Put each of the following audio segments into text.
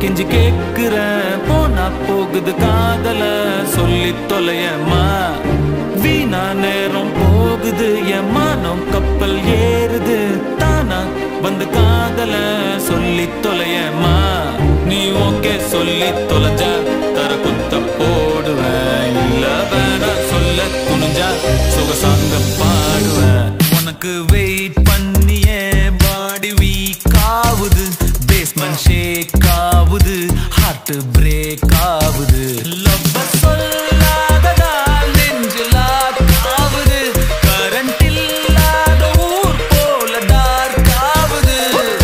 கெஞ்சி கேக்குறேன் போனா போகுது காதல சொல்லி தொலையம்மா வீணா நேரம் போகுது என் மானம் கப்பல் ஏறுது தானா வந்து காதல சொல்லி தொலையம்மா நீ ஓகே சொல்லி தொலைஞ்சா தர குத்த போடுவேன் இல்ல வேணா சொல்ல துணிஞ்சா சுகசாங்க பாடுவேன் உனக்கு வெயிட் பண்ணியே பாடி வீக் ஆகுது பேஸ்மெண்ட் ஷேக் ஆகுது ஹார்ட் பிரேக் ஆகுது லவ் சொல்லாததால் நெஞ்சில் ஆகுது கரண்ட் இல்லாத ஊர் போல டார்க் ஆகுது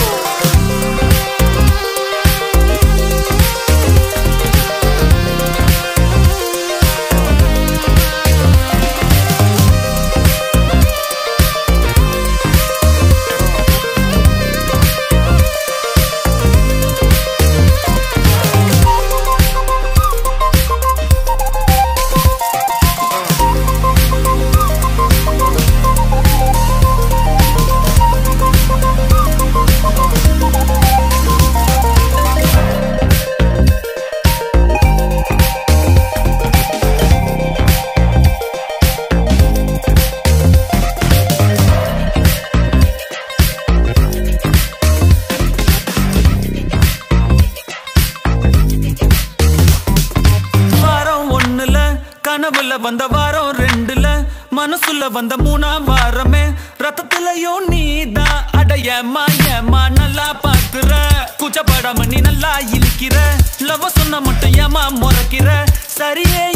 வாரம் ஒண்ணுல கனவுல வந்த வாரம் ரெண்டுல மனசுல வந்த மூணாம் வாரமே ரத்தத்திலயும் நீதான் அடையமா ஏமா நல்லா பாக்குற கூச்சப்படாம நீ நல்லா இழுக்கிற லவ் சொன்ன மட்டும் ஏமா முறைக்கிற சரியே